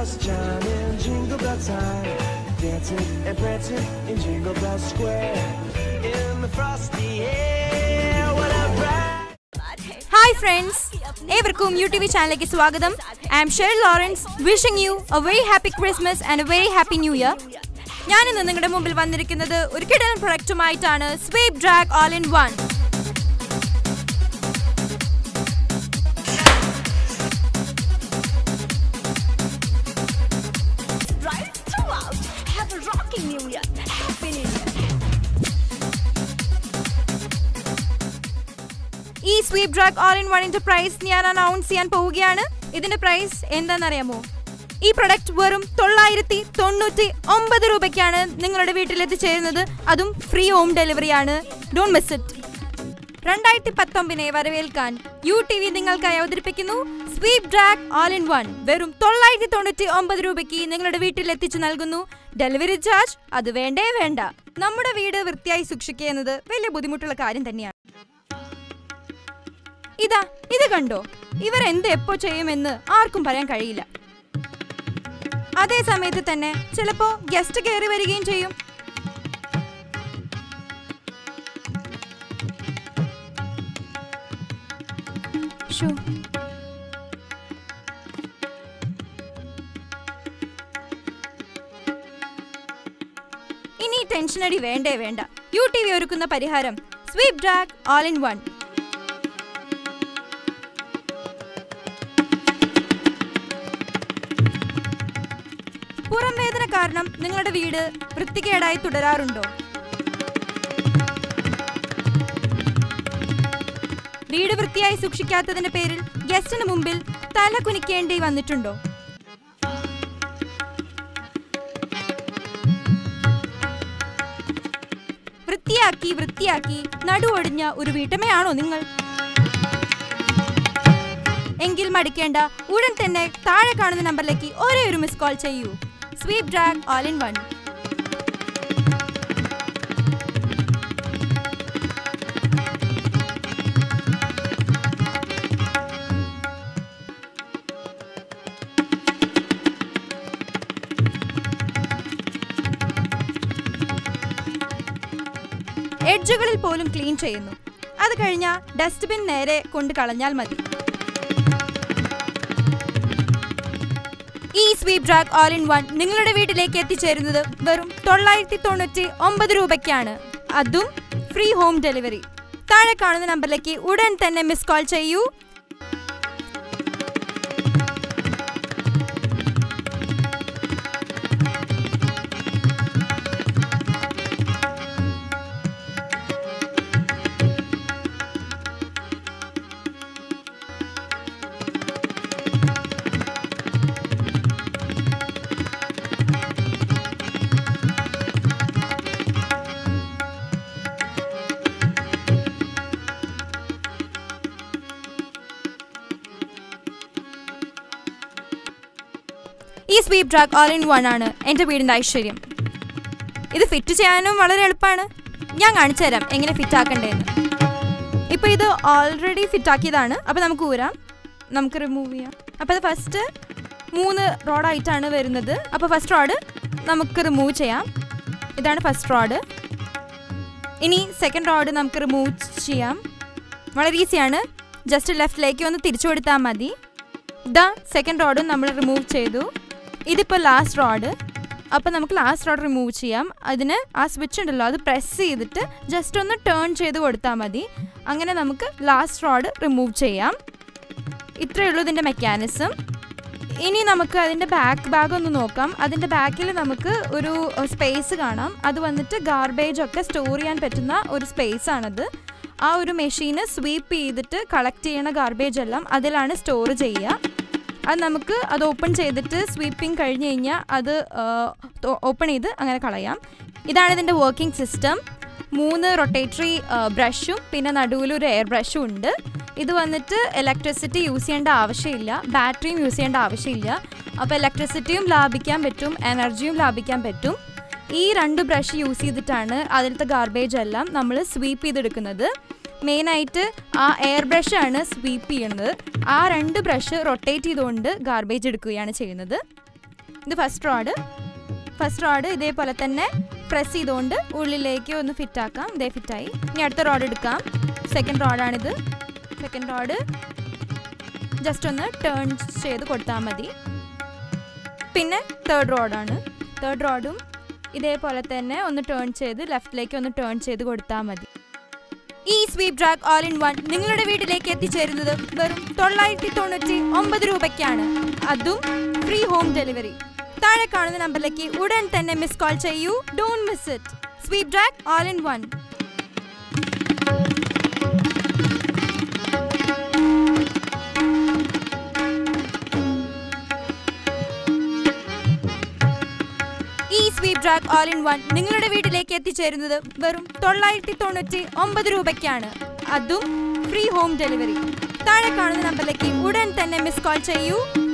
bells chime in jingle bell time. Dancing and prancing in Jingle Bell Square. In the frosty air, what a ride! Hi friends ഏവർക്കും U T V ചാനലിലേക്ക് സ്വാഗതം I am Sher Lawrence wishing you a very happy Christmas and a very happy new year ഞാൻ ഇന്ന് നിങ്ങളുടെ മുമ്പിൽ വന്നിരിക്കുന്നത് ഒരു കിടൻ പ്രൊഡക്റ്റുമായിട്ടാണ് sweep drag all in one right throughout. Have a rocking new year. Happy New Year. ഈ സ്വീപ് ഡ്രാഗ് ഓൾ ഇൻ വണ്ണിന്റെ പ്രൈസ് ഞാൻ അനൗൺസ് ചെയ്യാൻ പോവുകയാണ് ഇതിന്റെ പ്രൈസ് എന്താണെന്നറിയാമോ ഈ പ്രൊഡക്റ്റ് വെറും തൊള്ളായിരത്തി തൊണ്ണൂറ്റി ഒമ്പത് രൂപയ്ക്കാണ് നിങ്ങളുടെ വീട്ടിൽ എത്തിച്ചേരുന്നത് അതും ഫ്രീ ഹോം ഡെലിവറിയാണ് ഡോണ്ട് മിസ് ഇറ്റ് രണ്ടായിരത്തി പത്തൊമ്പതിനെ വരവേൽക്കാൻ യു ടി വി നിങ്ങൾക്കായി അവതരിപ്പിക്കുന്നു sweep drag all in one വെറും തൊള്ളായിരത്തി തൊണ്ണൂറ്റി ഒമ്പത് രൂപയ്ക്ക് നിങ്ങളുടെ വീട്ടിൽ എത്തിച്ചു നൽകുന്നു ഡെലിവറി ചാർജ് അത് വേണ്ടേ വേണ്ട നമ്മുടെ വീട് വൃത്തിയായി സൂക്ഷിക്കുക എന്നത് വലിയ ബുദ്ധിമുട്ടുള്ള കാര്യം തന്നെയാണ് ഇതാ ഇത് കണ്ടോ ഇവർ എന്ത് എപ്പോ ചെയ്യുമെന്ന് ആർക്കും പറയാൻ കഴിയില്ല അതേ സമയത്ത് തന്നെ ചിലപ്പോ ഗസ്റ്റ് കയറി വരികയും ചെയ്യും ശോ. ഇനി ടെൻഷനടി വേണ്ടേ വേണ്ട യു ടി വി ഒരുക്കുന്ന പരിഹാരം sweep drag all in one പുറം വേദന കാരണം നിങ്ങളുടെ വീട് വൃത്തികേടായി തുടരാറുണ്ടോ വീട് വൃത്തിയായി സൂക്ഷിക്കാത്തതിന്റെ പേരിൽ ഗസ്റ്റിന് മുമ്പിൽ തല കുനിക്കേണ്ടി വന്നിട്ടുണ്ടോ വൃത്തിയാക്കി വൃത്തിയാക്കി നടുവൊടിഞ്ഞ ഒരു വീട്ടമ്മയാണോ നിങ്ങൾ എങ്കിൽ മടിക്കേണ്ട ഉടൻ തന്നെ താഴെ കാണുന്ന നമ്പറിലേക്ക് ഒരേ ഒരു മിസ് കോൾ ചെയ്യൂ sweep drag all in one എഡ്ജുകളിൽ പോലും ക്ലീൻ ചെയ്യുന്നു അത് കഴിഞ്ഞാൽ ഡസ്റ്റ്ബിൻ നേരെ കൊണ്ട് കളഞ്ഞാൽ മതി ഈ sweep drag all in one നിങ്ങളുടെ വീട്ടിലേക്ക് എത്തിച്ചേരുന്നത് വെറും തൊള്ളായിരത്തി തൊണ്ണൂറ്റി ഒമ്പത് രൂപയ്ക്കാണ് അതും ഫ്രീ ഹോം ഡെലിവറി താഴെ കാണുന്ന നമ്പറിലേക്ക് ഉടൻ തന്നെ മിസ് കോൾ ചെയ്യൂ ഈ sweep drag all in one ആണ് എൻ്റെ വീടിൻ്റെ ഐശ്വര്യം ഇത് ഫിറ്റ് ചെയ്യാനും വളരെ എളുപ്പമാണ് ഞാൻ കാണിച്ചു തരാം എങ്ങനെ ഫിറ്റ് ആക്കണ്ടേന്ന് ഇപ്പോൾ ഇത് ഓൾറെഡി ഫിറ്റ് ആക്കിയതാണ് അപ്പോൾ നമുക്ക് ഊരാം നമുക്ക് റിമൂവ് ചെയ്യാം അപ്പോൾ അത് ഫസ്റ്റ് മൂന്ന് റോഡായിട്ടാണ് വരുന്നത് അപ്പോൾ ഫസ്റ്റ് റോഡ് നമുക്ക് റിമൂവ് ചെയ്യാം ഇതാണ് ഫസ്റ്റ് റോഡ് ഇനി സെക്കൻഡ് റോഡ് നമുക്ക് റിമൂവ് ചെയ്യാം വളരെ ഈസിയാണ് ജസ്റ്റ് ലെഫ്റ്റിലേക്ക് ഒന്ന് തിരിച്ചു കൊടുത്താൽ മതി ഇതാ സെക്കൻഡ് റോഡും നമ്മൾ റിമൂവ് ചെയ്തു ഇതിപ്പോൾ ലാസ്റ്റ് റോഡ് അപ്പോൾ നമുക്ക് ലാസ്റ്റ് റോഡ് റിമൂവ് ചെയ്യാം അതിന് ആ സ്വിച്ച് ഉണ്ടല്ലോ അത് പ്രസ് ചെയ്തിട്ട് ജസ്റ്റ് ഒന്ന് ടേൺ ചെയ്ത് കൊടുത്താൽ മതി അങ്ങനെ നമുക്ക് ലാസ്റ്റ് റോഡ് റിമൂവ് ചെയ്യാം ഇത്രയേ ഉള്ളൂ ഇതിൻ്റെ മെക്കാനിസം ഇനി നമുക്ക് അതിൻ്റെ ബാക്ക് ഭാഗം ഒന്ന് നോക്കാം അതിൻ്റെ ബാക്കിൽ നമുക്ക് ഒരു സ്പേസ് കാണാം അത് വന്നിട്ട് ഗാർബേജ് ഒക്കെ സ്റ്റോർ ചെയ്യാൻ പറ്റുന്ന ഒരു സ്പേസ് ആണത് ആ ഒരു മെഷീന് സ്വീപ്പ് ചെയ്തിട്ട് കളക്ട് ചെയ്യണ ഗാർബേജ് എല്ലാം അതിലാണ് സ്റ്റോർ ചെയ്യുക അത് നമുക്ക് അത് ഓപ്പൺ ചെയ്തിട്ട് സ്വീപ്പിംഗ് കഴിഞ്ഞ് കഴിഞ്ഞാൽ അത് ഓപ്പൺ ചെയ്ത് അങ്ങനെ കളയാം ഇതാണ് ഇതിൻ്റെ വർക്കിംഗ് സിസ്റ്റം മൂന്ന് റൊട്ടേറ്ററി ബ്രഷും പിന്നെ നടുവിൽ ഒരു എയർ ബ്രഷും ഉണ്ട് ഇത് വന്നിട്ട് ഇലക്ട്രിസിറ്റി യൂസ് ചെയ്യേണ്ട ആവശ്യമില്ല ബാറ്ററിയും യൂസ് ചെയ്യേണ്ട ആവശ്യമില്ല അപ്പോൾ ഇലക്ട്രിസിറ്റിയും ലാഭിക്കാൻ പറ്റും എനർജിയും ലാഭിക്കാൻ പറ്റും ഈ രണ്ട് ബ്രഷ് യൂസ് ചെയ്തിട്ടാണ് അതിലത്തെ ഗാർബേജ് എല്ലാം നമ്മൾ സ്വീപ്പ് ചെയ്തെടുക്കുന്നത് മെയിനായിട്ട് ആ എയർ ബ്രഷാണ് സ്വീപ്പ് ചെയ്യുന്നത് ആ രണ്ട് ബ്രഷ് റൊട്ടേറ്റ് ചെയ്തുകൊണ്ട് ഗാർബേജ് എടുക്കുകയാണ് ചെയ്യുന്നത് ഇത് ഫസ്റ്റ് റോഡ് ഫസ്റ്റ് റോഡ് ഇതേപോലെ തന്നെ പ്രസ് ചെയ്തുകൊണ്ട് ഉള്ളിലേക്ക് ഒന്ന് ഫിറ്റ് ആക്കാം ഇതേ ഫിറ്റായി ഇനി അടുത്ത റോഡ് എടുക്കാം സെക്കൻഡ് റോഡാണിത് സെക്കൻഡ് റോഡ് ജസ്റ്റ് ഒന്ന് ടേൺ ചെയ്ത് കൊടുത്താൽ മതി പിന്നെ തേർഡ് റോഡാണ് തേർഡ് റോഡും ഇതേപോലെ തന്നെ ഒന്ന് ടേൺ ചെയ്ത് ലെഫ്റ്റിലേക്ക് ഒന്ന് ടേൺ ചെയ്ത് കൊടുത്താൽ മതി ഈ sweep drag all in one നിങ്ങളുടെ വീട്ടിലേക്ക് എത്തിച്ചേരുന്നത് വെറും തൊള്ളായിരത്തി തൊണ്ണൂറ്റി ഒമ്പത് രൂപയ്ക്കാണ് അതും ഫ്രീ ഹോം ഡെലിവറി താഴെ കാണുന്ന നമ്പറിലേക്ക് ഉടൻ തന്നെ മിസ് കോൾ ചെയ്യൂ don't miss it sweep drag all in one ഈ sweep drag all in one നിങ്ങളുടെ വീട്ടിലേക്ക് എത്തിച്ചേരുന്നത് വെറും തൊള്ളായിരത്തി തൊണ്ണൂറ്റി ഒമ്പത് രൂപയ്ക്കാണ് അതും ഫ്രീ ഹോം ഡെലിവറി താഴെ കാണുന്ന നമ്പറിലേക്ക് ഉടൻ തന്നെ മിസ് കോൾ ചെയ്യൂ